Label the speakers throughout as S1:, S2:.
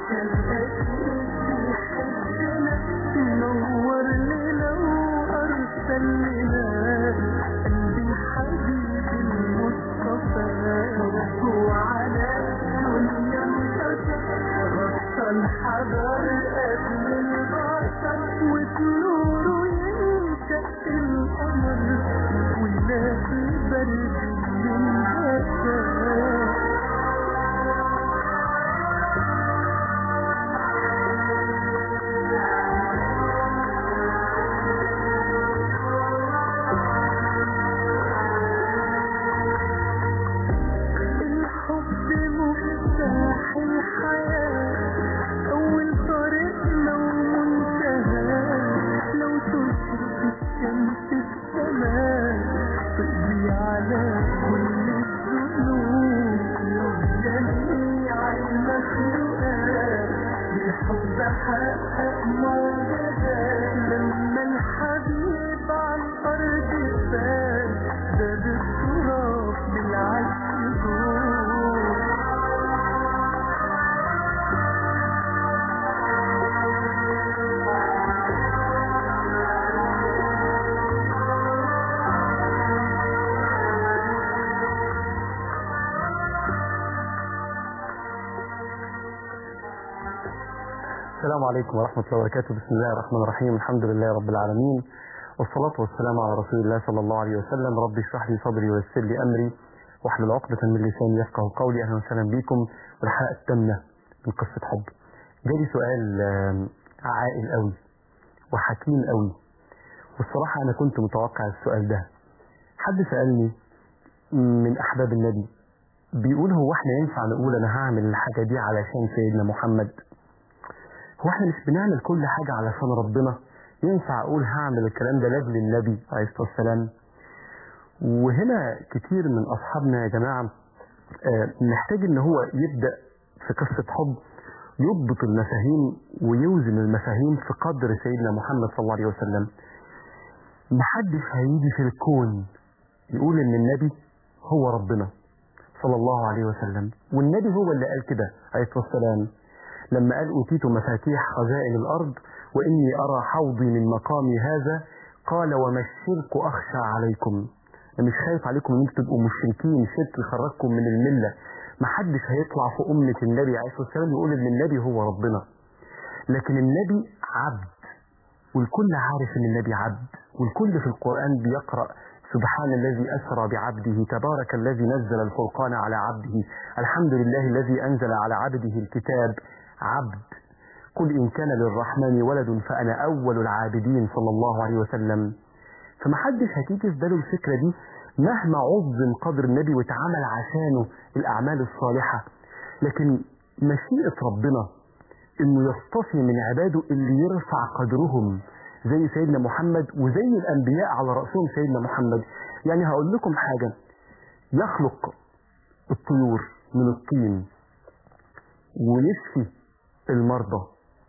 S1: كان أكيد بيحبنا نور لنا وأرسل لنا قلبي الحبيب المصطفى وعلى الدنيا انتشر غطى الحضر قبل البشر وبنوره ينشق القمر ويلاقي برد البشر الحب مفتاح الحياة أول طريقنا ومنتهى لو تشرق الشمس السماء تقضي على كل الذنوب جميع المخلوقات بالحب حقق معجزات لما الحبيب على الأرض فات زاد التراب بالعشق جوه
S2: السلام عليكم ورحمة الله وبركاته بسم الله الرحمن الرحيم الحمد لله رب العالمين والصلاة والسلام على رسول الله صلى الله عليه وسلم ربي اشرح لي صدري ويسر لي أمري واحلل عقدة من لساني يفقه قولي أهلا وسهلا بكم والحلقة التامنة من قصة حب جالي سؤال آم، عاقل قوي وحكيم قوي والصراحة أنا كنت متوقع السؤال ده حد سألني من أحباب النبي بيقول هو احنا ينفع نقول أنا هعمل الحاجة دي علشان سيدنا محمد هو احنا مش بنعمل كل حاجة علشان ربنا ينفع اقول هعمل الكلام ده لاجل النبي عليه الصلاة والسلام وهنا كتير من اصحابنا يا جماعة آه، محتاج ان هو يبدأ في قصة حب يضبط المفاهيم ويوزن المفاهيم في قدر سيدنا محمد صلى الله عليه وسلم محدش هيجي في الكون يقول ان النبي هو ربنا صلى الله عليه وسلم والنبي هو اللي قال كده عليه الصلاة والسلام لما قال أوتيت مفاتيح خزائن الأرض وإني أرى حوضي من مقامي هذا قال وما الشرك أخشى عليكم أنا مش خايف عليكم إن انتوا تبقوا مشركين شرك يخرجكم من الملة محدش هيطلع في أمة النبي عليه الصلاة والسلام يقول إن النبي هو ربنا لكن النبي عبد والكل عارف إن النبي عبد والكل في القرآن بيقرأ سبحان الذي أسرى بعبده تبارك الذي نزل الفرقان على عبده الحمد لله الذي أنزل على عبده الكتاب عبد قل إن كان للرحمن ولد فأنا أول العابدين صلى الله عليه وسلم فمحدش هتيجي في باله الفكرة دي مهما عظم قدر النبي واتعمل عشانه الأعمال الصالحة لكن مشيئة ربنا إنه يصطفي من عباده اللي يرفع قدرهم زي سيدنا محمد وزي الأنبياء على رأسهم سيدنا محمد يعني هقول لكم حاجة يخلق الطيور من الطين ويشفي المرضى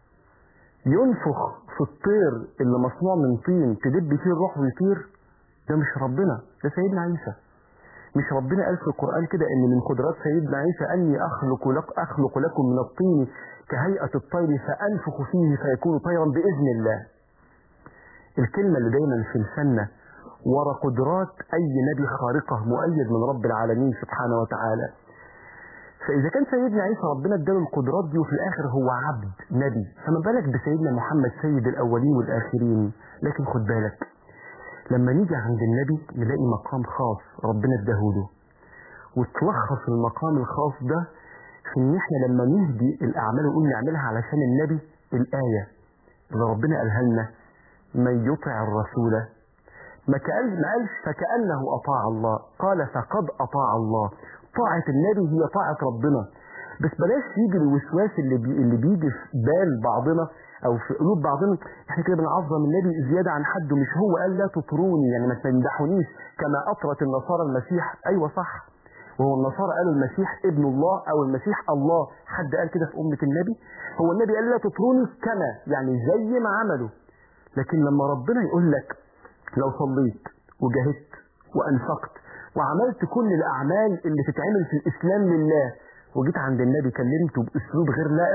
S2: ينفخ في الطير اللي مصنوع من طين تدب فيه الروح ويطير ده مش ربنا ده سيدنا عيسى مش ربنا قال في القرآن كده ان من قدرات سيدنا عيسى اني اخلق لك اخلق لكم من الطين كهيئة الطير فانفخ فيه فيكون طيرا باذن الله الكلمة اللي دايما في لساننا ورا قدرات اي نبي خارقة مؤيد من رب العالمين سبحانه وتعالى فإذا كان سيدنا عيسى ربنا اداله القدرات دي وفي الآخر هو عبد نبي فما بالك بسيدنا محمد سيد الأولين والآخرين لكن خد بالك لما نيجي عند النبي نلاقي مقام خاص ربنا اداهوله وتلخص المقام الخاص ده في ان احنا لما نهدي الاعمال ونقول نعملها علشان النبي الايه اللي ربنا قالها لنا من يطع الرسول ما كان ما قالش فكانه اطاع الله قال فقد اطاع الله طاعه النبي هي طاعه ربنا بس بلاش يجي الوسواس اللي بي اللي بيجي في بال بعضنا او في قلوب بعضنا احنا كده بنعظم النبي زياده عن حده مش هو قال لا تطروني يعني ما تمدحونيش كما اطرت النصارى المسيح ايوه صح وهو النصارى قالوا المسيح ابن الله او المسيح الله حد قال كده في امه النبي هو النبي قال لا تطروني كما يعني زي ما عملوا لكن لما ربنا يقول لك لو صليت وجاهدت وانفقت وعملت كل الاعمال اللي تتعمل في الاسلام لله وجيت عند النبي كلمته باسلوب غير لائق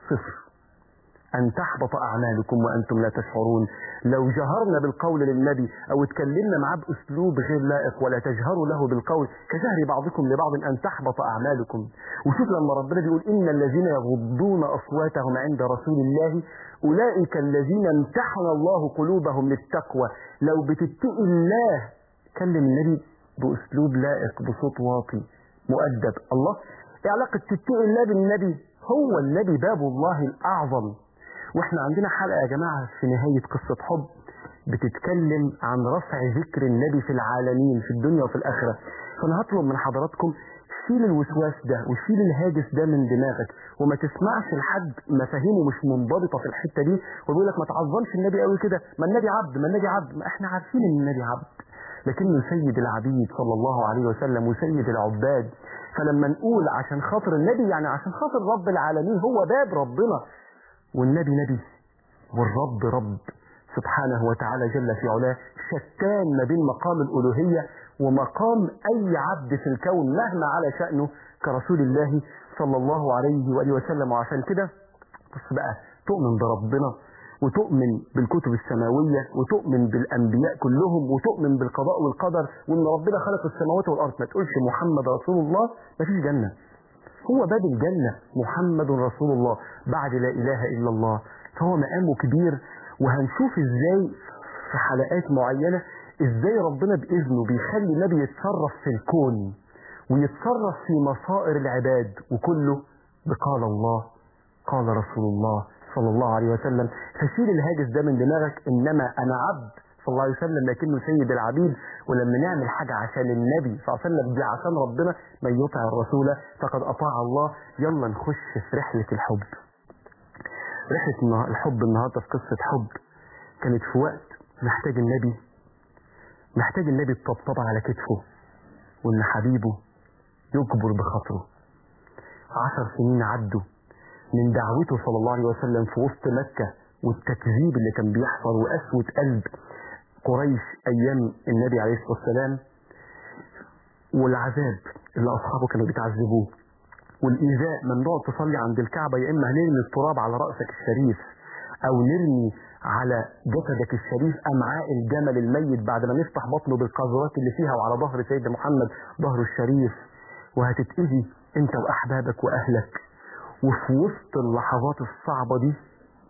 S2: صفر أن تحبط أعمالكم وأنتم لا تشعرون لو جهرنا بالقول للنبي أو اتكلمنا معاه بأسلوب غير لائق ولا تجهروا له بالقول كجهر بعضكم لبعض أن تحبط أعمالكم وشوف لما ربنا بيقول إن الذين يغضون أصواتهم عند رسول الله أولئك الذين امتحن الله قلوبهم للتقوى لو بتتقي الله كلم النبي بأسلوب لائق بصوت واطي مؤدب الله ايه علاقة تتقي الله بالنبي هو النبي باب الله الأعظم واحنا عندنا حلقة يا جماعة في نهاية قصة حب بتتكلم عن رفع ذكر النبي في العالمين في الدنيا وفي الآخرة فأنا هطلب من حضراتكم شيل الوسواس ده وشيل الهاجس ده من دماغك وما تسمعش لحد مفاهيمه مش منضبطة في الحتة دي ويقول لك ما تعظمش النبي قوي كده ما النبي عبد ما النبي عبد ما احنا عارفين ان النبي عبد لكنه سيد العبيد صلى الله عليه وسلم وسيد العباد فلما نقول عشان خاطر النبي يعني عشان خاطر رب العالمين هو باب ربنا والنبي نبي والرب رب سبحانه وتعالى جل في علاه شتان ما بين مقام الألوهية ومقام أي عبد في الكون مهما على شأنه كرسول الله صلى الله عليه وآله وسلم وعشان كده بص بقى تؤمن بربنا وتؤمن بالكتب السماوية وتؤمن بالأنبياء كلهم وتؤمن بالقضاء والقدر وإن ربنا خلق السماوات والأرض ما تقولش محمد رسول الله ما فيش جنة هو باب الجنة محمد رسول الله بعد لا إله إلا الله فهو مقامه كبير وهنشوف إزاي في حلقات معينة إزاي ربنا بإذنه بيخلي النبي يتصرف في الكون ويتصرف في مصائر العباد وكله بقال الله قال رسول الله صلى الله عليه وسلم فشيل الهاجس ده من دماغك إنما أنا عبد صلى الله عليه وسلم لكنه سيد العبيد ولما نعمل حاجة عشان النبي صلى الله عليه وسلم دي عشان ربنا من يطع الرسول فقد أطاع الله يلا نخش في رحلة الحب رحلة الحب النهاردة في قصة حب كانت في وقت محتاج النبي محتاج النبي الطبطبة على كتفه وإن حبيبه يجبر بخاطره عشر سنين عدوا من دعوته صلى الله عليه وسلم في وسط مكة والتكذيب اللي كان بيحصل وقسوة قلب قريش أيام النبي عليه الصلاة والسلام والعذاب اللي أصحابه كانوا بيتعذبوه والإيذاء ممنوع تصلي عند الكعبة يا إما هنرمي التراب على رأسك الشريف أو نرمي على جسدك الشريف أمعاء الجمل الميت بعد ما نفتح بطنه بالقاذورات اللي فيها وعلى ظهر سيدنا محمد ظهره الشريف وهتتأذي أنت وأحبابك وأهلك وفي وسط اللحظات الصعبة دي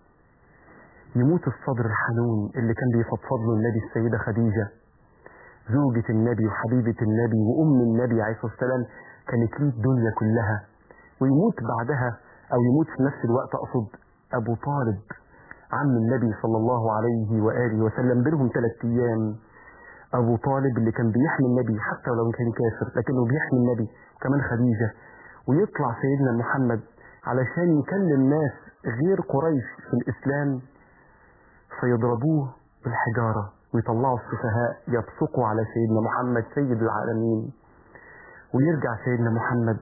S2: يموت الصدر الحنون اللي كان بيفضفض له النبي السيدة خديجة زوجة النبي وحبيبة النبي وأم النبي عليه الصلاة والسلام كانت ليه الدنيا كلها ويموت بعدها أو يموت في نفس الوقت أقصد أبو طالب عم النبي صلى الله عليه وآله وسلم بينهم ثلاث أيام أبو طالب اللي كان بيحمي النبي حتى ولو كان كافر لكنه بيحمي النبي كمان خديجة ويطلع سيدنا محمد علشان يكلم ناس غير قريش في الإسلام فيضربوه بالحجارة ويطلعوا السفهاء يبصقوا على سيدنا محمد سيد العالمين ويرجع سيدنا محمد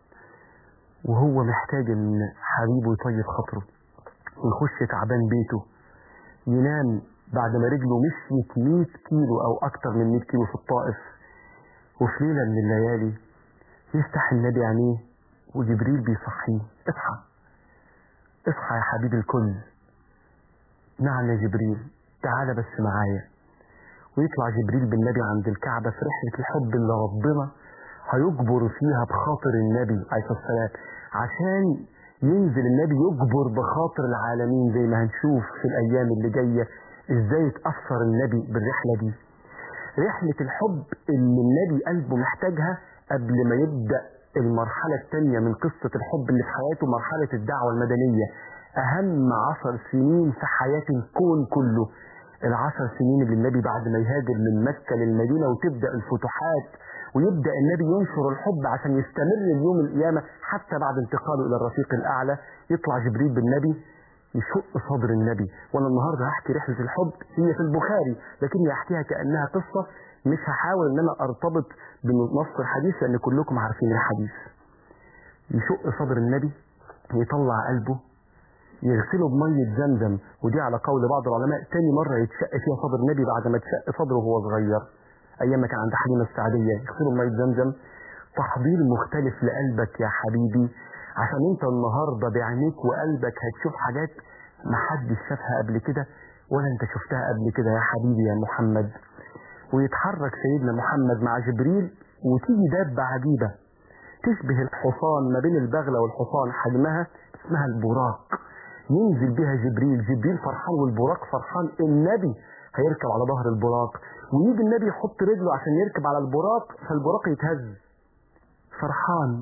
S2: وهو محتاج ان حبيبه يطيب خاطره ويخش تعبان بيته ينام بعد ما رجله مشيت 100 كيلو او اكتر من 100 كيلو في الطائف وفي ليله من الليالي يفتح النبي عينيه وجبريل بيصحيه اصحى اصحى يا حبيب الكل نعم يا جبريل تعالى بس معايا ويطلع جبريل بالنبي عند الكعبة في رحلة الحب اللي ربنا هيجبر فيها بخاطر النبي عليه الصلاة والسلام عشان ينزل النبي يجبر بخاطر العالمين زي ما هنشوف في الأيام اللي جاية ازاي اتأثر النبي بالرحلة دي رحلة الحب اللي النبي قلبه محتاجها قبل ما يبدأ المرحلة الثانية من قصة الحب اللي في حياته مرحلة الدعوة المدنية أهم عشر سنين في حياة الكون كله العشر سنين اللي النبي بعد ما يهاجر من مكة للمدينة وتبدأ الفتوحات ويبدأ النبي ينشر الحب عشان يستمر اليوم القيامة حتى بعد انتقاله إلى الرفيق الأعلى يطلع جبريل بالنبي يشق صدر النبي وانا النهارده هحكي رحله الحب هي في البخاري لكني هحكيها كانها قصه مش هحاول ان انا ارتبط بنص الحديث لان كلكم عارفين الحديث يشق صدر النبي ويطلع قلبه يغسله بمية زمزم ودي على قول بعض العلماء تاني مرة يتشق فيها صدر النبي بعد ما اتشق صدره وهو صغير أيام ما كان عند حليمة السعدية يغسله بمية زمزم تحضير مختلف لقلبك يا حبيبي عشان انت النهاردة بعينيك وقلبك هتشوف حاجات محدش شافها قبل كده ولا انت شفتها قبل كده يا حبيبي يا محمد ويتحرك سيدنا محمد مع جبريل وتيجي دابة عجيبة تشبه الحصان ما بين البغلة والحصان حجمها اسمها البراق ينزل بها جبريل جبريل فرحان والبراق فرحان النبي هيركب على ظهر البراق ويجي النبي يحط رجله عشان يركب على البراق فالبراق يتهز فرحان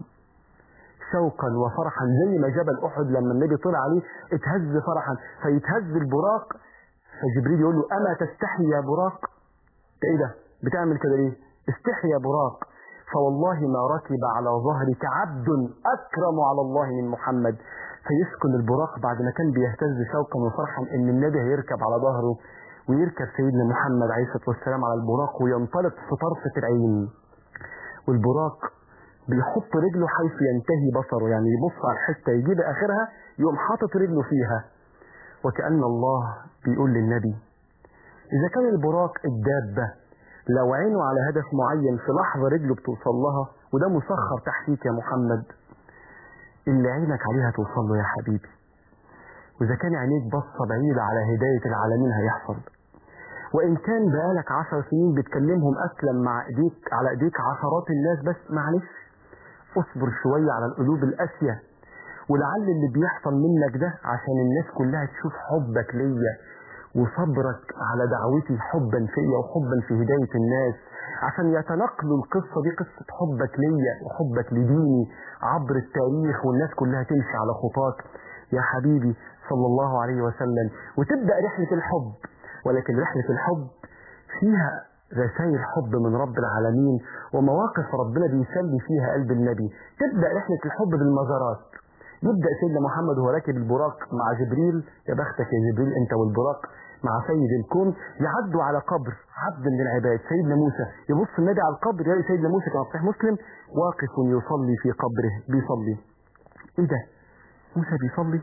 S2: شوقا وفرحا زي ما جبل احد لما النبي طلع عليه اتهز فرحا فيتهز البراق فجبريل يقول له اما تستحي يا براق ده ايه ده بتعمل كده ليه استحي يا براق فوالله ما ركب على ظهرك عبد اكرم على الله من محمد فيسكن البراق بعد ما كان بيهتز شوقا وفرحا ان النبي هيركب على ظهره ويركب سيدنا محمد عليه الصلاه والسلام على البراق وينطلق في طرفه العين والبراق بيحط رجله حيث ينتهي بصره يعني يبص على الحته يجيب اخرها يقوم حاطط رجله فيها وكأن الله بيقول للنبي إذا كان البراق الدابة لو عينه على هدف معين في لحظة رجله بتوصل لها وده مسخر تحتيك يا محمد اللي عينك عليها توصل له يا حبيبي وإذا كان عينيك بصة بعيدة على هداية العالمين هيحصل وإن كان بقالك عشر سنين بتكلمهم أسلم مع إيديك على إيديك عشرات الناس بس معلش اصبر شوية على القلوب القاسية ولعل اللي بيحصل منك ده عشان الناس كلها تشوف حبك ليا وصبرك على دعوتي حبا فيا وحبا في هداية الناس عشان يتنقلوا القصة دي قصة حبك ليا وحبك لديني عبر التاريخ والناس كلها تمشي على خطاك يا حبيبي صلى الله عليه وسلم وتبدأ رحلة الحب ولكن رحلة الحب فيها رسائل حب من رب العالمين ومواقف ربنا بيسلي فيها قلب النبي تبدأ رحلة الحب بالمزارات يبدأ سيدنا محمد وهو راكب البراق مع جبريل يا بختك يا جبريل انت والبراق مع سيد الكون يعدوا على قبر عبد من العباد سيدنا موسى يبص النبي على القبر يلاقي سيدنا موسى كما في صحيح مسلم واقف يصلي في قبره بيصلي ايه ده موسى بيصلي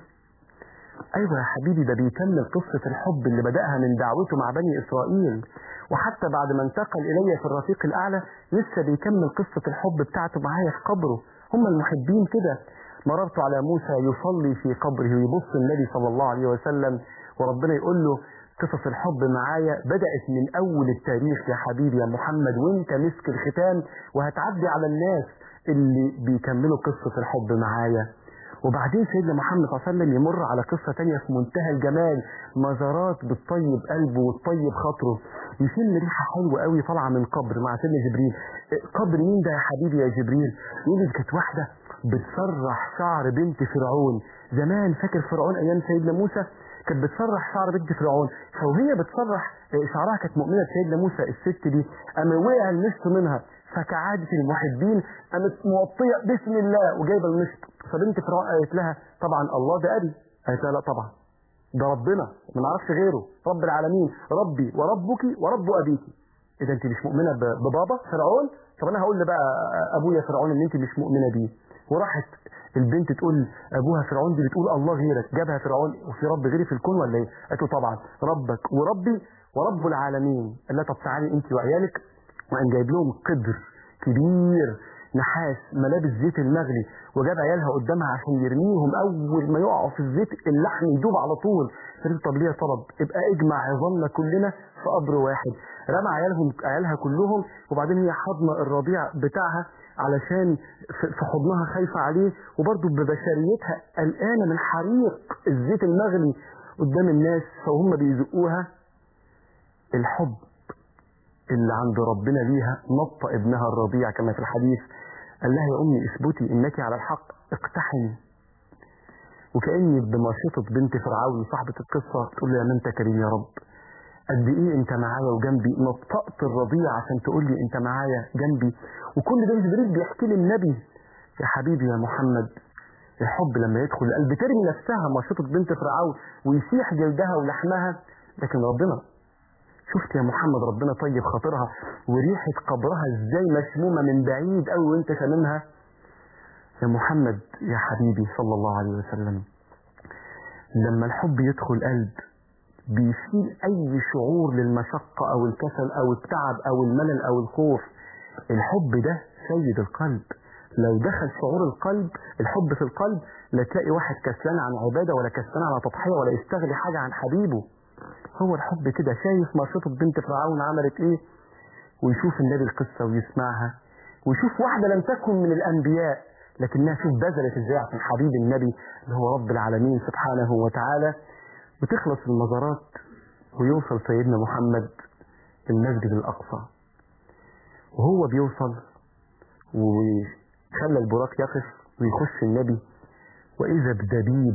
S2: ايوه يا حبيبي ده بيكمل قصة الحب اللي بدأها من دعوته مع بني اسرائيل وحتى بعد ما انتقل الي في الرفيق الاعلى لسه بيكمل قصة الحب بتاعته معايا في قبره هم المحبين كده مررت على موسى يصلي في قبره ويبص النبي صلى الله عليه وسلم وربنا يقول له قصص الحب معايا بدأت من أول التاريخ يا حبيبي يا محمد وانت مسك الختام وهتعدي على الناس اللي بيكملوا قصة الحب معايا وبعدين سيدنا محمد صلى الله عليه وسلم يمر على قصة تانية في منتهى الجمال مزارات بتطيب قلبه وتطيب خاطره يشم ريحة حلوة قوي طالعة من قبر مع سيدنا جبريل قبر مين ده يا حبيبي يا جبريل يقول كانت واحدة بتسرح شعر بنت فرعون زمان فاكر فرعون ايام سيدنا موسى كانت بتسرح شعر بنت فرعون فوهي بتسرح شعرها كانت مؤمنة سيدنا موسى الست دي اما وقع المشط منها فكعادة المحبين قامت موطية بسم الله وجايبة المشط فبنت فرعون قالت لها طبعا الله ده ابي قالت لها لا طبعا ده ربنا ما نعرفش غيره رب العالمين ربي وربك ورب ابيك اذا انت مش مؤمنه ببابا فرعون طب انا هقول بقى ابويا فرعون ان انت مش مؤمنه بيه وراحت البنت تقول ابوها فرعون دي بتقول الله غيرك جابها فرعون وفي رب غيري في الكون ولا ايه قالت له طبعا ربك وربي ورب العالمين قال لها طب تعالي انت وعيالك وقام جايب لهم قدر كبير نحاس ملابس زيت المغلي وجاب عيالها قدامها عشان يرميهم اول ما يقعوا في الزيت اللحم يدوب على طول قالت طب ليه طلب ابقى اجمع عظامنا كلنا في قبر واحد رمى عيالهم عيالها كلهم وبعدين هي حضنه الرضيع بتاعها علشان في حضنها خايفه عليه وبرضه ببشريتها قلقانه من حريق الزيت المغلي قدام الناس فهم بيزقوها الحب اللي عند ربنا ليها نط ابنها الرضيع كما في الحديث قال لها يا امي اثبتي انك على الحق اقتحمي وكاني بمشيطه بنت فرعون صاحبه القصه تقول له يا من انت كريم يا رب قد ايه انت معايا وجنبي نطقت الرضيع عشان تقول لي انت معايا جنبي وكل ده جبريل بيحكي لي النبي يا حبيبي يا محمد الحب لما يدخل القلب ترمي نفسها مشيطه بنت فرعون ويسيح جلدها ولحمها لكن ربنا شفت يا محمد ربنا طيب خاطرها وريحة قبرها ازاي مشمومة من بعيد قوي وانت شاممها يا محمد يا حبيبي صلى الله عليه وسلم لما الحب يدخل قلب بيشيل اي شعور للمشقة او الكسل او التعب او الملل او الخوف الحب ده سيد القلب لو دخل شعور القلب الحب في القلب لا تلاقي واحد كسلان عن عبادة ولا كسلان على تضحية ولا يستغلي حاجة عن حبيبه هو الحب كده شايف مرشطة بنت فرعون عملت ايه ويشوف النبي القصة ويسمعها ويشوف واحدة لم تكن من الأنبياء لكنها شوف بذلت ازاي عشان حبيب النبي اللي هو رب العالمين سبحانه وتعالى وتخلص المزارات ويوصل سيدنا محمد المسجد الأقصى وهو بيوصل وخلى البراق يقف ويخش النبي وإذا بدبيب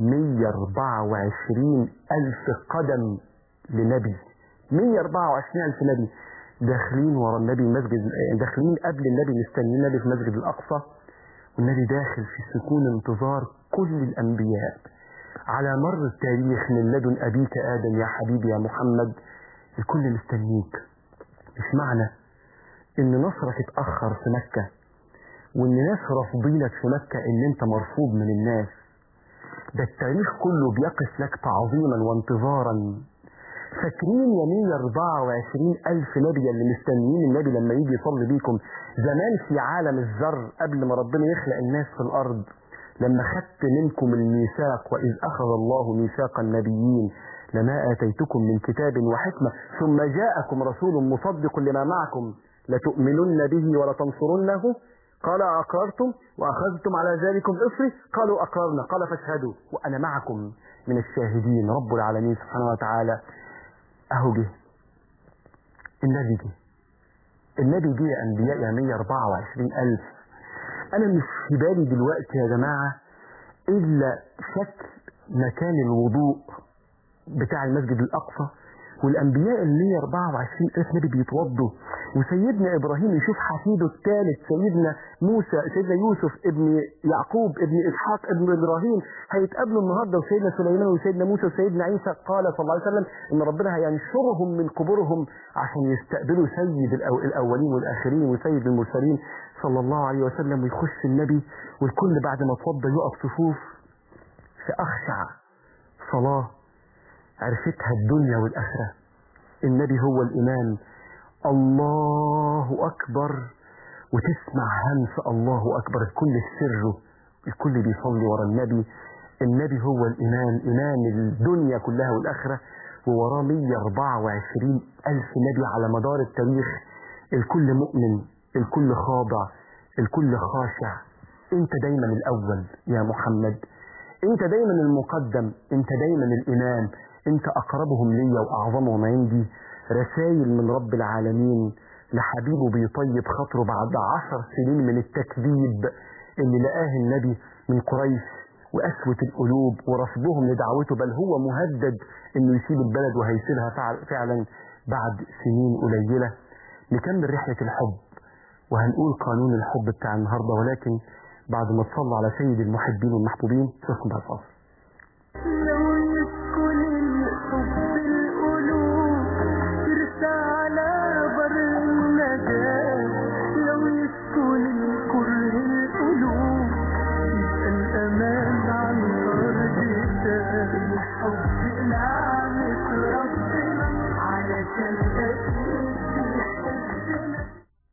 S2: 124 ألف قدم لنبي 124 ألف نبي داخلين ورا النبي مسجد داخلين قبل النبي مستنيين النبي في مسجد الأقصى والنبي داخل في سكون انتظار كل الأنبياء على مر التاريخ من لدن أبيك آدم يا حبيبي يا محمد الكل مستنيك مش معنى إن نصرك اتأخر في مكة وإن ناس رافضينك في مكة إن أنت مرفوض من الناس ده التاريخ كله بيقف لك تعظيما وانتظارا فاكرين يا 124 ألف نبي اللي مستنيين النبي لما يجي يصلي بيكم زمان في عالم الذر قبل ما ربنا يخلق الناس في الأرض لما خدت منكم الميثاق وإذ أخذ الله ميثاق النبيين لما آتيتكم من كتاب وحكمة ثم جاءكم رسول مصدق لما معكم لتؤمنن به ولتنصرنه قال أقررتم وأخذتم على ذلكم إصري قالوا أقررنا قال فاشهدوا وأنا معكم من الشاهدين رب العالمين سبحانه وتعالى أهو جه النبي جه النبي جه يا أنبياء يا 124 ألف أنا مش في بالي دلوقتي يا جماعة إلا شكل مكان الوضوء بتاع المسجد الأقصى والأنبياء ال 124 ألف نبي بيتوضوا وسيدنا إبراهيم يشوف حفيده الثالث سيدنا موسى سيدنا يوسف ابن يعقوب ابن إسحاق ابن إبراهيم هيتقابلوا النهاردة وسيدنا سليمان وسيدنا موسى وسيدنا عيسى قال صلى الله عليه وسلم إن ربنا هينشرهم من قبورهم عشان يستقبلوا سيد الأو- الأولين والآخرين وسيد المرسلين صلى الله عليه وسلم ويخش النبي والكل بعد ما اتوضى يقف صفوف في أخشع صلاة عرفتها الدنيا والآخرة النبي هو الإمام الله أكبر وتسمع همس الله أكبر الكل في سره الكل بيصلي ورا النبي النبي هو الإمام إمام الدنيا كلها والآخرة ووراه 124 ألف نبي على مدار التاريخ الكل مؤمن الكل خاضع الكل خاشع انت دايما الأول يا محمد انت دايما المقدم انت دايما الإمام انت أقربهم لي وأعظمهم عندي رسائل من رب العالمين لحبيبه بيطيب خاطره بعد عشر سنين من التكذيب اللي لقاه النبي من قريش وقسوة القلوب ورفضهم لدعوته بل هو مهدد انه يسيب البلد وهيسيبها فعل- فعلا بعد سنين قليلة نكمل رحلة الحب وهنقول قانون الحب بتاع النهاردة ولكن بعد ما تصلى على سيد المحبين والمحبوبين شوفكم بعد الفاصل
S1: لو يسكن الحب القلوب ترسى على بر الندى لو يسكن الكره القلوب يبقى الأمان عن الأرض سهل الحب نعمة ربنا علشان أكيد بيحبنا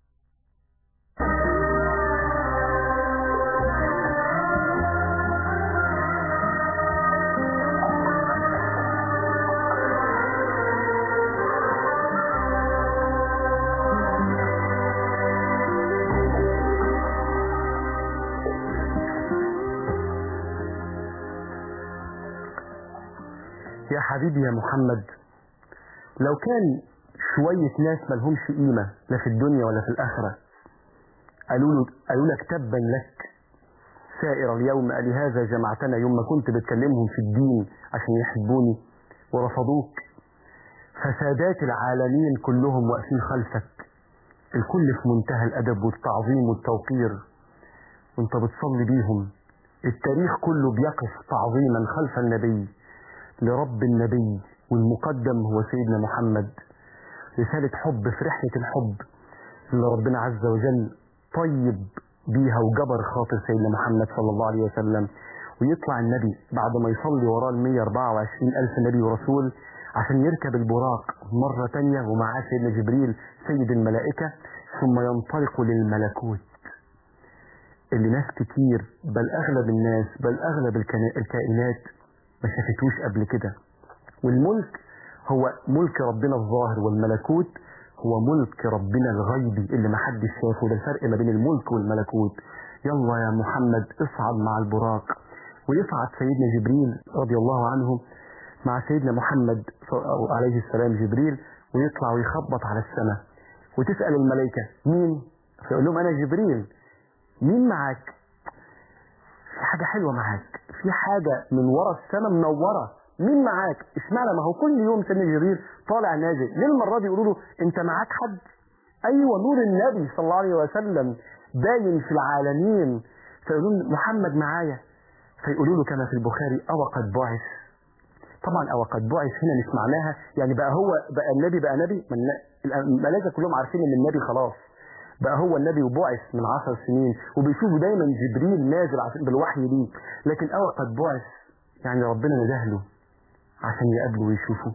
S2: يا حبيبي يا محمد لو كان شوية ناس ملهمش قيمة لا في الدنيا ولا في الآخرة قالوا له قالوا لك تبا لك سائر اليوم لهذا جمعتنا يوم ما كنت بتكلمهم في الدين عشان يحبوني ورفضوك فسادات العالمين كلهم واقفين خلفك الكل في منتهى الأدب والتعظيم والتوقير وانت بتصلي بيهم التاريخ كله بيقف تعظيما خلف النبي لرب النبي والمقدم هو سيدنا محمد رسالة حب في رحلة الحب اللي ربنا عز وجل طيب بيها وجبر خاطر سيدنا محمد صلى الله عليه وسلم ويطلع النبي بعد ما يصلي وراه ال 124 ألف نبي ورسول عشان يركب البراق مرة تانية ومعاه سيدنا جبريل سيد الملائكة ثم ينطلق للملكوت اللي ناس كتير بل أغلب الناس بل أغلب الكنا- الكائنات ما شافتوش قبل كده والملك هو ملك ربنا الظاهر والملكوت هو ملك ربنا الغيبي اللي محدش شافه ده الفرق ما بين الملك والملكوت يلا يا محمد اصعد مع البراق ويصعد سيدنا جبريل رضي الله عنه مع سيدنا محمد ص- أو عليه السلام جبريل ويطلع ويخبط على السماء وتسأل الملائكة مين فيقول لهم أنا جبريل مين معاك في حاجة حلوة معاك في حاجة من ورا السماء منورة مين معاك اشمعنى ما هو كل يوم سيدنا جبريل طالع نازل ليه المرة دي يقولوا له انت معاك حد ايوه نور النبي صلى الله عليه وسلم باين في العالمين فيقولوا له محمد معايا فيقولوا له كما في البخاري او قد بعث طبعا او قد بعث هنا مش معناها يعني بقى هو بقى النبي بقى نبي ما الن- الملائكه كلهم عارفين ان النبي خلاص بقى هو النبي وبعث من عشر سنين وبيشوفوا دايما جبريل نازل عشان بالوحي ليه لكن او قد بعث يعني ربنا ندهله عشان يقابله ويشوفه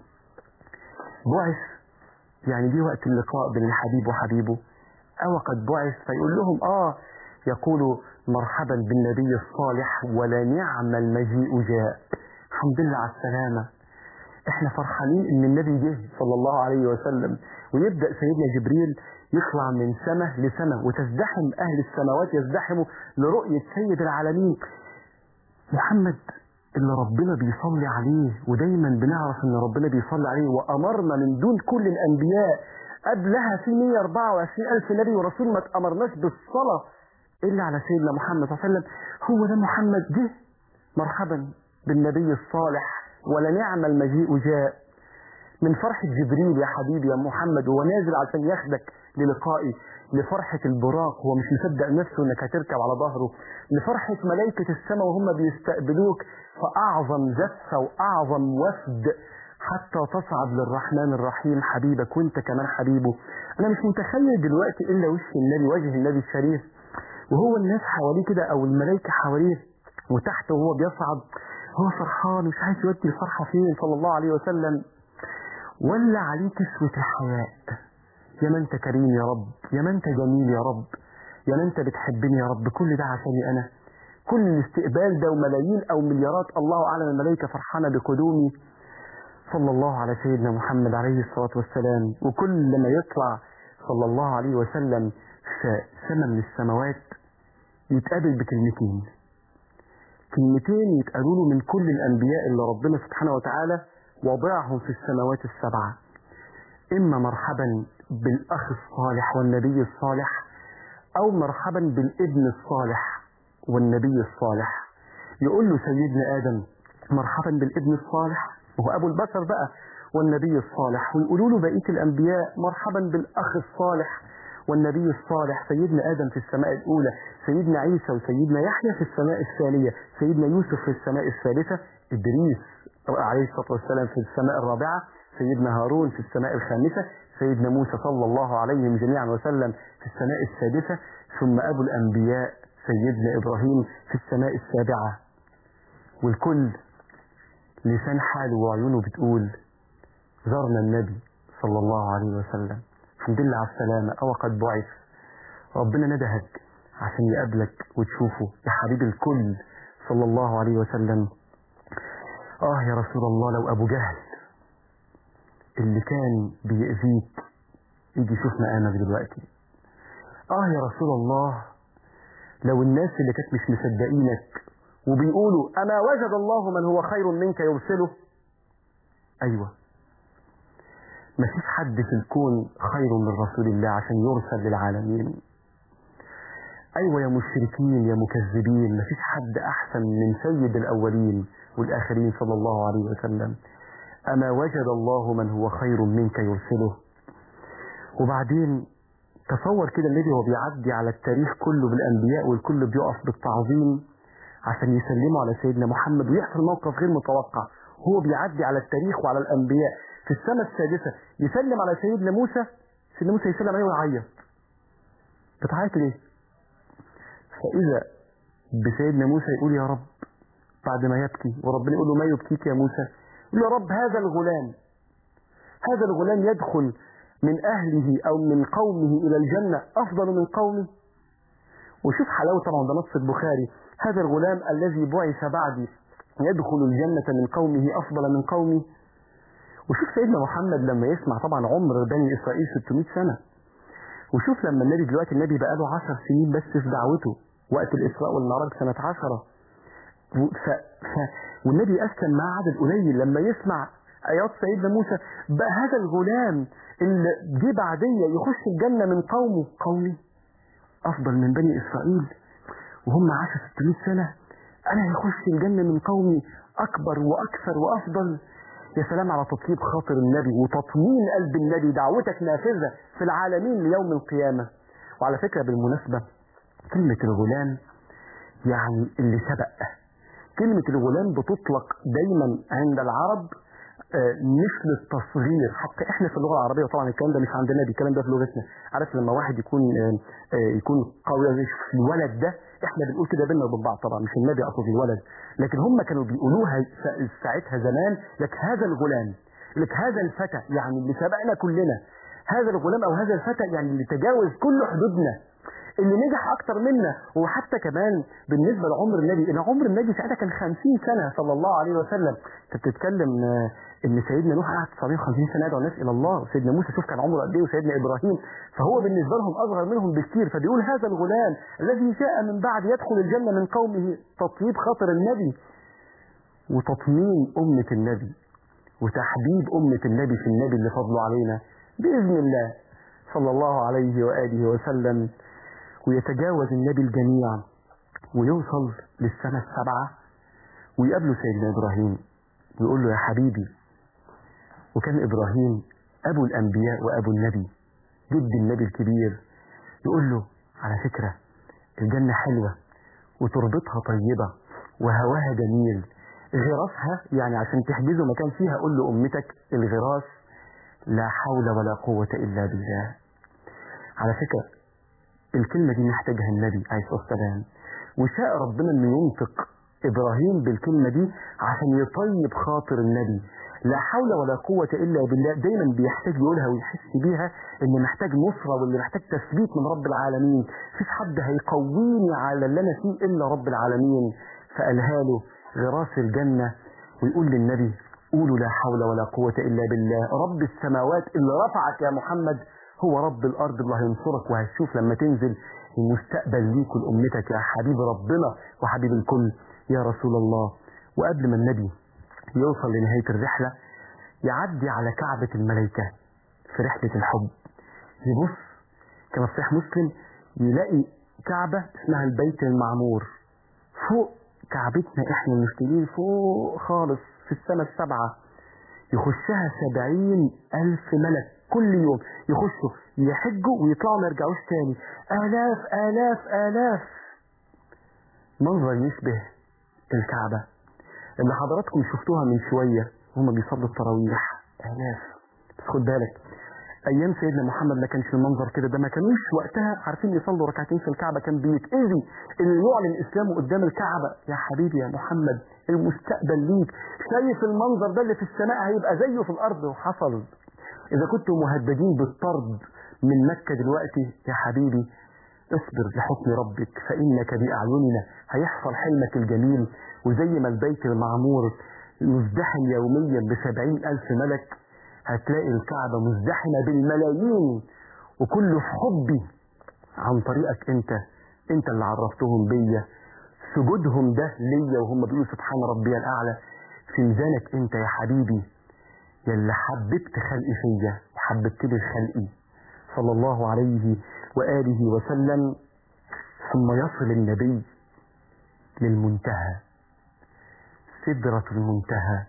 S2: بعث يعني جه وقت اللقاء بين الحبيب وحبيبه أو قد بعث فيقول لهم آه يقول مرحبا بالنبي الصالح ولا نعم المجيء جاء الحمد لله على السلامة احنا فرحانين ان النبي جه صلى الله عليه وسلم ويبدأ سيدنا جبريل يطلع من سماء لسماء وتزدحم أهل السماوات يزدحموا لرؤية سيد العالمين محمد اللي ربنا بيصلي عليه ودايما بنعرف ان ربنا بيصلي عليه وامرنا من دون كل الانبياء قبلها في 124 الف نبي ورسول ما تامرناش بالصلاه الا على سيدنا محمد صلى الله عليه وسلم هو ده محمد جه مرحبا بالنبي الصالح ولنعم المجيء جاء من فرحة جبريل يا حبيبي يا محمد وهو نازل عشان ياخدك للقائي لفرحة البراق هو مش مصدق نفسه انك هتركب على ظهره لفرحة ملائكة السماء وهم بيستقبلوك فأعظم زفة وأعظم وفد حتى تصعد للرحمن الرحيم حبيبك وانت كمان حبيبه انا مش متخيل دلوقتي الا وش النبي وجه النبي الشريف وهو الناس حواليه كده او الملائكة حواليه وتحت وهو بيصعد هو فرحان مش عايز يودي الفرحة فين صلى الله عليه وسلم ولا عليه كسوة الحياء يا ما انت كريم يا رب يا ما انت جميل يا رب يا ما انت بتحبني يا رب كل ده عشاني انا كل الاستقبال ده وملايين او مليارات الله اعلم الملائكه فرحانه بقدومي صلى الله على سيدنا محمد عليه الصلاه والسلام وكل ما يطلع صلى الله عليه وسلم في سماء من السماوات يتقابل بكلمتين كلمتين يتقالوا له من كل الانبياء اللي ربنا سبحانه وتعالى وضعهم في السماوات السبعه اما مرحبا بالاخ الصالح والنبي الصالح او مرحبا بالابن الصالح والنبي الصالح يقول له سيدنا ادم مرحبا بالابن الصالح وهو ابو البشر بقى والنبي الصالح ويقولوا له بقيه الانبياء مرحبا بالاخ الصالح والنبي الصالح سيدنا ادم في السماء الاولى سيدنا عيسى وسيدنا يحيى في السماء الثانيه سيدنا يوسف في السماء الثالثه ادريس عليه الصلاه والسلام في السماء الرابعه سيدنا هارون في السماء الخامسه سيدنا موسى صلى الله عليهم جميعا وسلم في السماء السادسه ثم ابو الانبياء سيدنا ابراهيم في السماء السابعه والكل لسان حاله وعيونه بتقول زرنا النبي صلى الله عليه وسلم الحمد لله على السلامة أو قد بعث ربنا ندهك عشان يقابلك وتشوفه يا حبيب الكل صلى الله عليه وسلم آه يا رسول الله لو أبو جهل اللي كان بيأذيك يجي يشوف مقامك دلوقتي آه يا رسول الله لو الناس اللي كانت مش مصدقينك وبيقولوا أما وجد الله من هو خير منك يرسله أيوة مفيش حد في الكون خير من رسول الله عشان يرسل للعالمين أيوة يا مشركين يا مكذبين مفيش حد أحسن من سيد الأولين والآخرين صلى الله عليه وسلم أما وجد الله من هو خير منك يرسله وبعدين تصور كده النبي وهو بيعدي على التاريخ كله بالأنبياء والكل بيقف بالتعظيم عشان يسلموا على سيدنا محمد ويحصل موقف غير متوقع هو بيعدي على التاريخ وعلى الأنبياء في السنة السادسة يسلم على سيدنا موسى سيدنا موسى يسلم عليه ويعيط بتعيط ليه؟ فإذا بسيدنا موسى يقول يا رب بعد ما يبكي وربنا يقول له ما يبكيك يا موسى يقول يا رب هذا الغلام هذا الغلام يدخل من أهله أو من قومه إلى الجنة أفضل من قومي وشوف حلاوة طبعا ده نص البخاري هذا الغلام الذي بعث بعدي يدخل الجنة من قومه أفضل من قومي وشوف سيدنا محمد لما يسمع طبعا عمر بني إسرائيل 600 سنة وشوف لما النبي دلوقتي النبي بقى له 10 سنين بس في دعوته وقت الإسراء والمعراج سنة 10 ف... ف... والنبي أسلم مع عدد قليل لما يسمع آيات سيدنا موسى بقى هذا الغلام اللي جه بعدية يخش الجنة من قومه قومي أفضل من بني إسرائيل وهم عاشوا 600 سنة أنا يخش الجنة من قومي أكبر وأكثر وأفضل يا سلام على تطيب خاطر النبي وتطمين قلب النبي دعوتك نافذة في العالمين ليوم القيامة وعلى فكرة بالمناسبة كلمة الغلام يعني اللي سبق كلمة الغلام بتطلق دايما عند العرب آه، مثل التصغير حتى احنا في اللغه العربيه طبعا الكلام ده مش عندنا دي الكلام ده في لغتنا عارف لما واحد يكون آه، آه، يكون قوي زي الولد ده احنا بنقول كده بينا وبين بعض طبعا مش النبي اقصد الولد لكن هم كانوا بيقولوها سا- ساعتها زمان لك هذا الغلام لك هذا الفتى يعني اللي سبقنا كلنا هذا الغلام او هذا الفتى يعني اللي تجاوز كل حدودنا اللي نجح اكتر منا وحتى كمان بالنسبه لعمر النبي ان عمر النبي ساعتها كان 50 سنه صلى الله عليه وسلم انت بتتكلم آه، ان سيدنا نوح قعد 950 سنه يدعو الناس الى الله وسيدنا موسى شوف كان عمره قد ايه وسيدنا ابراهيم فهو بالنسبه لهم اصغر منهم بكثير فبيقول هذا الغلام الذي جاء من بعد يدخل الجنه من قومه تطيب خاطر النبي وتطمين امه النبي وتحبيب امه النبي في النبي اللي فضله علينا باذن الله صلى الله عليه واله وسلم ويتجاوز النبي الجميع ويوصل للسنة السبعة ويقابله سيدنا إبراهيم ويقول له يا حبيبي وكان إبراهيم أبو الأنبياء وأبو النبي جد النبي الكبير يقول له على فكرة الجنة حلوة وتربتها طيبة وهواها جميل غراسها يعني عشان تحجزوا مكان فيها قول له أمتك الغراس لا حول ولا قوة إلا بالله على فكرة الكلمة دي محتاجها النبي عليه الصلاة والسلام وشاء ربنا انه ينطق ابراهيم بالكلمة دي عشان يطيب خاطر النبي لا حول ولا قوة الا بالله دايما بيحتاج يقولها ويحس بيها ان محتاج نصرة واللي محتاج تثبيت من رب العالمين مفيش حد هيقويني على اللي انا فيه الا رب العالمين فقالها له غراس الجنة ويقول للنبي قولوا لا حول ولا قوة الا بالله رب السماوات اللي رفعك يا محمد هو رب الارض اللي هينصرك وهتشوف لما تنزل المستقبل ليك ولامتك يا حبيب ربنا وحبيب الكل يا رسول الله وقبل ما النبي يوصل لنهايه الرحله يعدي على كعبه الملائكه في رحله الحب يبص كما في صحيح مسلم يلاقي كعبه اسمها البيت المعمور فوق كعبتنا احنا المسلمين فوق خالص في السماء السبعه يخشها سبعين ألف ملك كل يوم يخشوا يحجوا ويطلعوا ما يرجعوش تاني آلاف آلاف آلاف منظر يشبه الكعبة اللي حضراتكم شفتوها من شوية وهم بيصلوا التراويح آلاف بس خد بالك أيام سيدنا محمد ما كانش المنظر كده ده ما كانوش وقتها عارفين يصلوا ركعتين في الكعبة كان بيتأذي اللي يعلن إسلامه قدام الكعبة يا حبيبي يا محمد المستقبل ليك شايف المنظر ده اللي في السماء هيبقى زيه في الأرض وحصل إذا كنتم مهددين بالطرد من مكة دلوقتي يا حبيبي اصبر لحكم ربك فإنك بأعيننا هيحصل حلمك الجميل وزي ما البيت المعمور مزدحم يوميا بسبعين ألف ملك هتلاقي الكعبة مزدحمة بالملايين وكله في حبي عن طريقك انت انت اللي عرفتهم بيا سجودهم ده ليا وهم بيقولوا سبحان ربي الأعلى في ميزانك انت يا حبيبي يا اللي حببت خلقي فيا وحببت لي خلقي صلى الله عليه وآله وسلم ثم يصل النبي للمنتهى سدرة المنتهى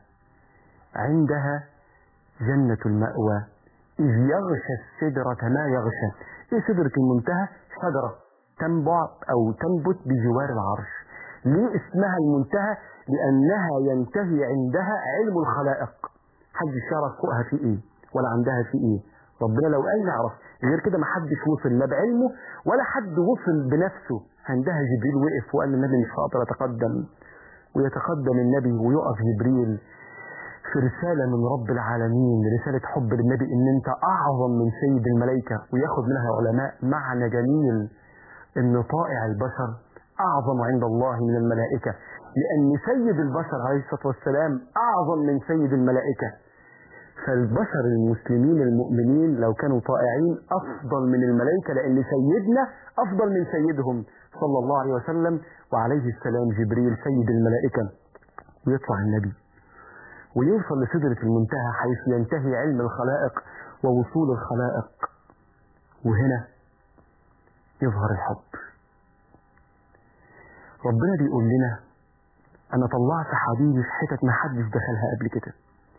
S2: عندها جنة المأوى إذ يغشى السدرة ما يغشى إيه سدرة المنتهى شجرة تنبع أو تنبت بجوار العرش ليه اسمها المنتهى لأنها ينتهي عندها علم الخلائق حد يعرف فوقها في إيه ولا عندها في إيه ربنا لو قال نعرف غير كده ما حدش وصل لا بعلمه ولا حد وصل بنفسه عندها جبريل وقف وقال للنبي مش هقدر اتقدم ويتقدم النبي ويقف جبريل في رسالة من رب العالمين رسالة حب للنبي ان انت اعظم من سيد الملائكة وياخد منها علماء معنى جميل ان طائع البشر اعظم عند الله من الملائكة لان سيد البشر عليه الصلاة والسلام اعظم من سيد الملائكة فالبشر المسلمين المؤمنين لو كانوا طائعين افضل من الملائكة لان سيدنا افضل من سيدهم صلى الله عليه وسلم وعليه السلام جبريل سيد الملائكة ويطلع النبي ويوصل لسدرة المنتهى حيث ينتهي علم الخلائق ووصول الخلائق وهنا يظهر الحب ربنا بيقول لنا انا طلعت حبيبي في حتت ما حدش دخلها قبل كده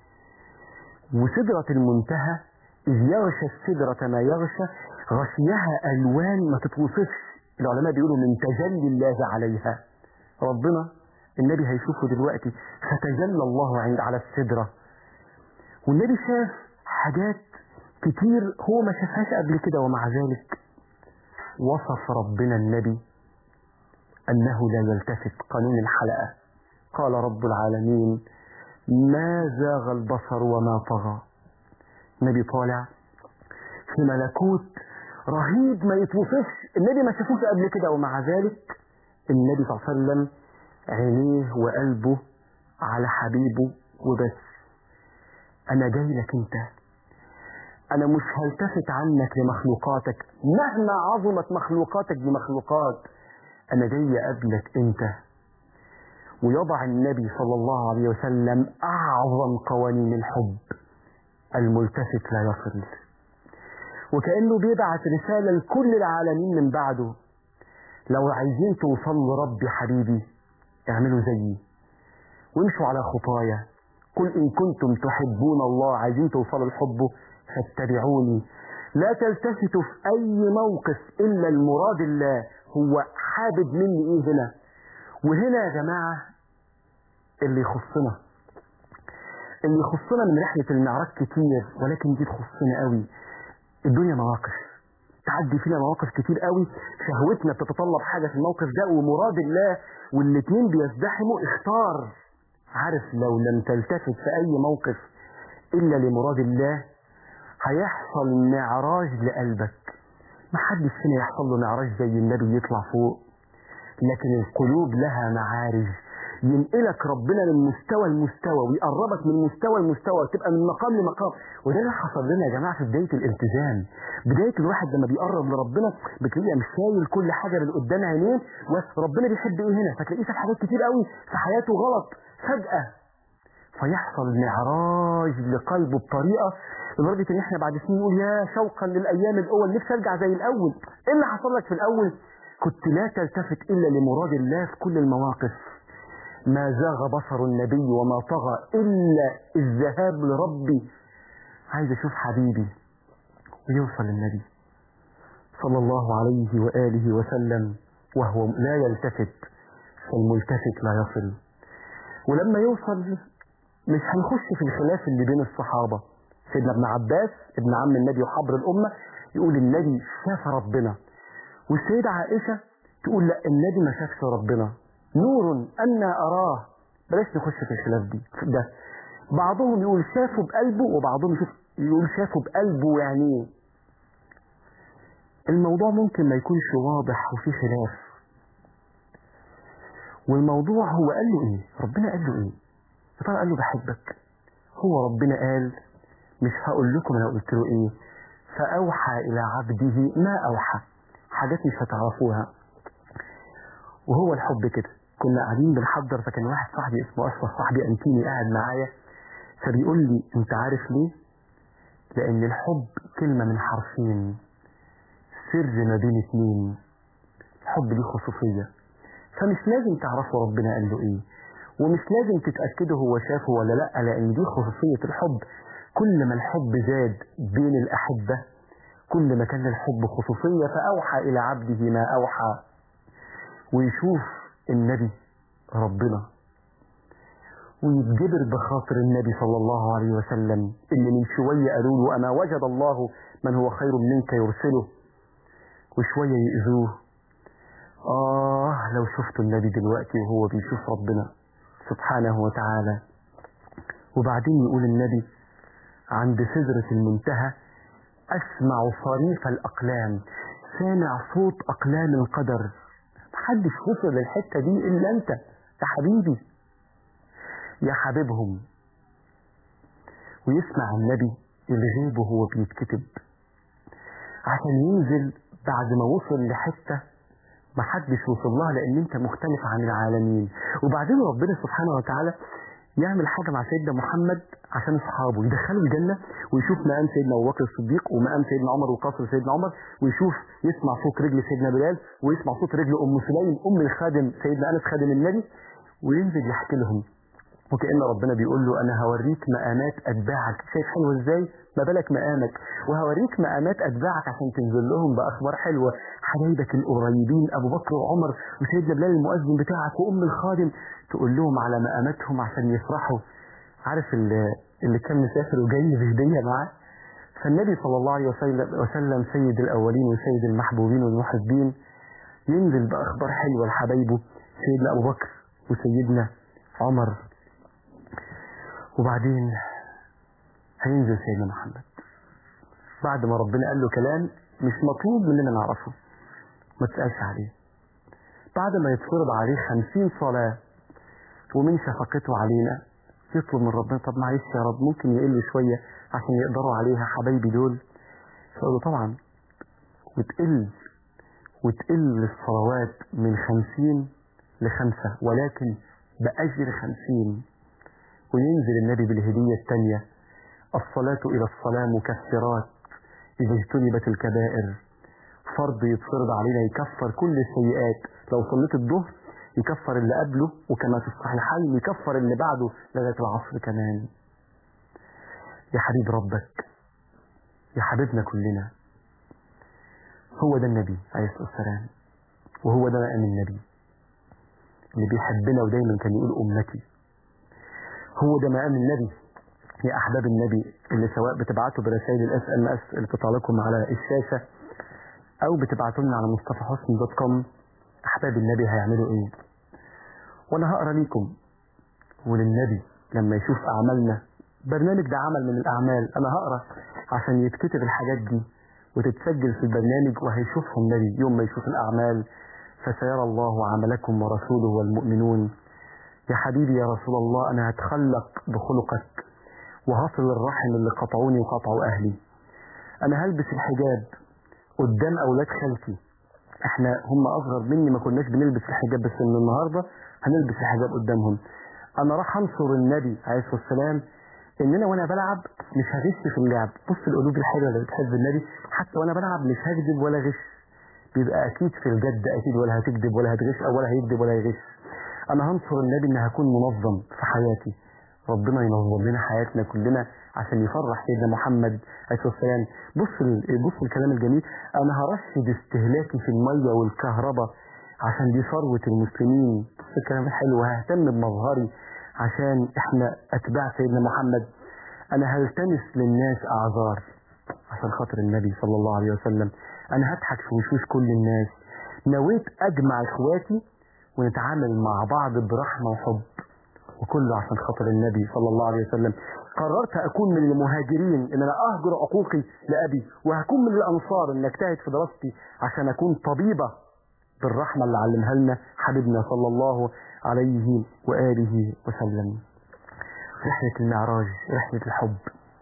S2: وسدرة المنتهى إذ يغشى السدرة ما يغشى غشيها ألوان ما تتوصفش العلماء بيقولوا من تجلي الله عليها ربنا النبي هيشوفه دلوقتي فتجلى الله عند على السدرة والنبي شاف حاجات كتير هو ما شافهاش قبل كده ومع ذلك وصف ربنا النبي أنه لا يلتفت قانون الحلقة قال رب العالمين ما زاغ البصر وما طغى النبي طالع في ملكوت رهيب ما يتوصفش النبي ما شافوش قبل كده ومع ذلك النبي صلى الله عليه وسلم عينيه وقلبه على حبيبه وبس انا جاي لك انت انا مش هلتفت عنك لمخلوقاتك مهما عظمت مخلوقاتك بمخلوقات انا جاي اقابلك انت ويضع النبي صلى الله عليه وسلم اعظم قوانين الحب الملتفت لا يصل وكأنه بيبعت رسالة لكل العالمين من بعده لو عايزين توصلوا لربي حبيبي اعملوا زيي وامشوا على خطايا قل إن كنتم تحبون الله عايزين توصلوا لحبه فاتبعوني لا تلتفتوا في أي موقف إلا المراد الله هو حابب مني إيه هنا وهنا يا جماعة اللي يخصنا اللي يخصنا من رحلة المعراج كتير ولكن دي تخصنا قوي الدنيا مواقف تعدي فينا مواقف كتير قوي شهوتنا بتتطلب حاجة في الموقف ده ومراد الله والاتنين بيزدحموا اختار عارف لو لم تلتفت في اي موقف الا لمراد الله هيحصل معراج لقلبك ما حدش فينا يحصل له معراج زي النبي يطلع فوق لكن القلوب لها معارج ينقلك ربنا من مستوى لمستوى ويقربك من مستوى لمستوى تبقى من مقام لمقام وده اللي حصل لنا يا جماعه في بدايه الالتزام بدايه الواحد لما بيقرب لربنا بتلاقيه مش شايل كل حاجه من قدام عينيه وربنا بيحب ايه هنا فتلاقيه شاف حاجات كتير قوي في حياته غلط فجاه فيحصل معراج لقلبه بطريقه لدرجه ان احنا بعد سنين نقول يا شوقا للايام الاول نفسي ارجع زي الاول ايه اللي حصل لك في الاول كنت لا تلتفت الا لمراد الله في كل المواقف ما زاغ بصر النبي وما طغى إلا الذهاب لربي عايز أشوف حبيبي ويوصل النبي صلى الله عليه وآله وسلم وهو لا يلتفت فالملتفت لا يصل ولما يوصل مش هنخش في الخلاف اللي بين الصحابة سيدنا ابن عباس ابن عم النبي وحبر الأمة يقول النبي شاف ربنا والسيدة عائشة تقول لا النبي ما شافش ربنا نور أنا أراه بلاش نخش في الخلاف دي ده بعضهم يقول شافه بقلبه وبعضهم يشوف يقول شافه بقلبه وعينيه الموضوع ممكن ما يكونش واضح وفي خلاف والموضوع هو قال له ايه ربنا قال له ايه يا ترى قال له بحبك هو ربنا قال مش هقول لكم انا قلت له ايه فاوحى الى عبده ما اوحى حاجات مش هتعرفوها وهو الحب كده كنا قاعدين بنحضر فكان واحد صاحبي اسمه اشرف صاحبي انتيني قاعد معايا فبيقول لي انت عارف ليه لان الحب كلمة من حرفين سر ما بين اتنين الحب ليه خصوصية فمش لازم تعرفوا ربنا قال له ايه ومش لازم تتأكدوا هو شافه ولا لا لان دي خصوصية الحب كل ما الحب زاد بين الأحبة كل ما كان الحب خصوصية فأوحى إلى عبده ما أوحى ويشوف النبي ربنا ويتجبر بخاطر النبي صلى الله عليه وسلم اللي من شوية قالوا له أما وجد الله من هو خير منك يرسله وشوية يؤذوه آه لو شفت النبي دلوقتي وهو بيشوف ربنا سبحانه وتعالى وبعدين يقول النبي عند سدرة المنتهى أسمع صريف الأقلام سامع صوت أقلام القدر محدش وصل للحتة دي إلا أنت يا حبيبي يا حبيبهم ويسمع النبي الغيب وهو بيتكتب عشان ينزل بعد ما وصل لحتة محدش وصل لها لأن أنت مختلف عن العالمين وبعدين ربنا سبحانه وتعالى يعمل حاجة مع سيدنا محمد عشان أصحابه يدخله الجنة ويشوف مقام سيدنا أبو بكر الصديق ومقام سيدنا عمر وقصر سيدنا عمر ويشوف يسمع صوت رجل سيدنا بلال ويسمع صوت رجل أم سليم أم الخادم سيدنا أنس خادم النبي وينزل يحكي لهم وكأن ربنا بيقول له أنا هوريك مقامات أتباعك شايف حلو إزاي ما بالك مقامك وهوريك مقامات أتباعك عشان تنزل لهم بأخبار حلوة حبايبك القريبين أبو بكر وعمر وسيدنا بلال المؤذن بتاعك وأم الخادم تقول لهم على مقاماتهم عشان يفرحوا عارف اللي, اللي كان مسافر وجاي بهدية معاه فالنبي صلى الله عليه وسلم, وسلم سيد الأولين وسيد المحبوبين والمحبين ينزل بأخبار حلوة لحبايبه سيدنا أبو بكر وسيدنا عمر وبعدين هينزل سيدنا محمد بعد ما ربنا قال له كلام مش مطلوب مننا نعرفه ما تسألش عليه بعد ما يتفرض عليه خمسين صلاة ومن شفقته علينا يطلب من ربنا طب معلش يا رب ممكن يقل شوية عشان يقدروا عليها حبايبي دول فقالوا طبعا وتقل وتقل الصلوات من خمسين لخمسة ولكن بأجر خمسين وينزل النبي بالهدية الثانية الصلاة إلى الصلاة مكفرات إذا اجتنبت الكبائر فرض يتفرض علينا يكفر كل السيئات لو صليت الظهر يكفر اللي قبله وكما في الصحيحين يكفر اللي بعده لغاية العصر كمان يا حبيب ربك يا حبيبنا كلنا هو ده النبي عليه الصلاة والسلام وهو ده مقام النبي اللي بيحبنا ودايما كان يقول أمتي هو ده مقام النبي يا أحباب النبي اللي سواء بتبعتوا برسائل الاس ام اس اللي بتطلع لكم على الشاشة أو بتبعتوا لنا على مصطفى حسن دوت كوم أحباب النبي هيعملوا إيه وأنا هقرا ليكم وللنبي لما يشوف أعمالنا برنامج ده عمل من الأعمال أنا هقرا عشان يتكتب الحاجات دي وتتسجل في البرنامج وهيشوفها النبي يوم ما يشوف الأعمال فسيرى الله عملكم ورسوله والمؤمنون يا حبيبي يا رسول الله أنا هتخلق بخلقك وهصل الرحم اللي قطعوني وقطعوا أهلي أنا هلبس الحجاب قدام أولاد خالتي احنا هم أصغر مني ما كناش بنلبس الحجاب بس من النهاردة هنلبس الحجاب قدامهم أنا راح أنصر النبي عليه الصلاة والسلام إن أنا وأنا بلعب مش هغش في اللعب بص القلوب الحلوة اللي بتحب النبي حتى وأنا بلعب مش هكذب ولا غش بيبقى أكيد في الجد أكيد ولا هتكذب ولا هتغش أو ولا هيكذب ولا هيغش أنا هنصر النبي إن هكون منظم في حياتي ربنا ينظم لنا حياتنا كلنا عشان يفرح سيدنا محمد عليه الصلاه والسلام بص ال- بص الكلام الجميل انا هرشد استهلاكي في الميه والكهرباء عشان دي ثروه المسلمين بص الكلام الحلو ههتم بمظهري عشان احنا اتباع سيدنا محمد انا هلتمس للناس اعذار عشان خاطر النبي صلى الله عليه وسلم انا هضحك في وشوش كل الناس نويت اجمع اخواتي ونتعامل مع بعض برحمه وحب وكله عشان خاطر النبي صلى الله عليه وسلم قررت أكون من المهاجرين إن أنا أهجر عقوقي لأبي وهكون من الأنصار إن أجتهد في دراستي عشان أكون طبيبة بالرحمة اللي علمها لنا حبيبنا صلى الله عليه وآله وسلم رحلة المعراج رحلة الحب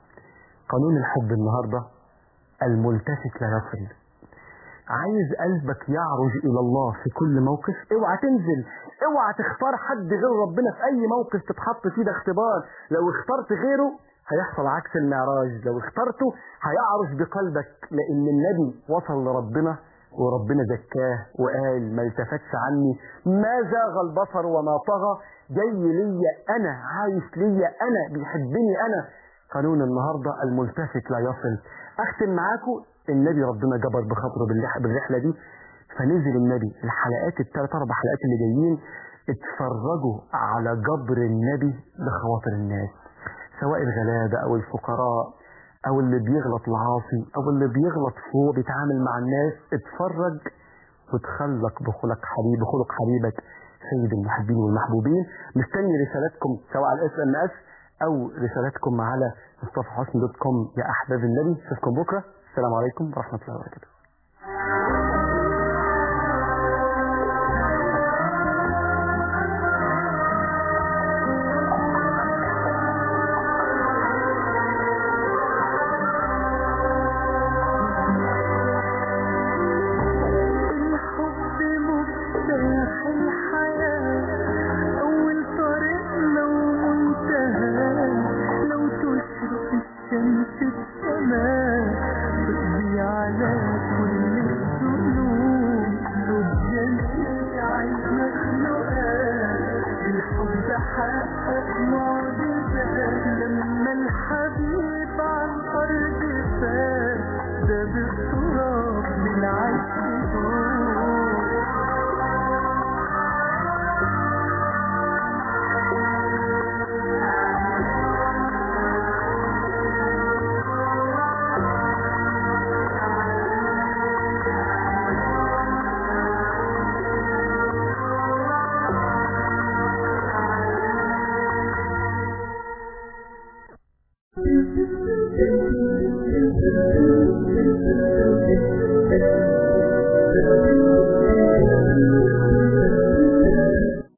S2: قانون الحب النهاردة الملتفت لا يصل عايز قلبك يعرج الى الله في كل موقف اوعى تنزل اوعى تختار حد غير ربنا في اي موقف تتحط فيه ده اختبار لو اخترت غيره هيحصل عكس المعراج لو اخترته هيعرج بقلبك لان النبي وصل لربنا وربنا زكاه وقال ما التفتش عني ما زاغ البصر وما طغى جاي ليا انا عايش ليا انا بيحبني انا قانون النهارده الملتفت لا يصل اختم معاكم النبي ربنا جبر بخاطره بالرح- بالرحله دي فنزل النبي الحلقات الثلاث اربع حلقات اللي جايين اتفرجوا على جبر النبي بخواطر الناس سواء الغلابه او الفقراء او اللي بيغلط العاصي او اللي بيغلط وهو بيتعامل مع الناس اتفرج وتخلق بخلق حبيب بخلق حبيبك سيد المحبين والمحبوبين مستني رسالتكم سواء على الاس ام اس او رسالتكم على مصطفى حسن دوت كوم يا احباب النبي اشوفكم بكره السلام عليكم ورحمه الله وبركاته
S1: ما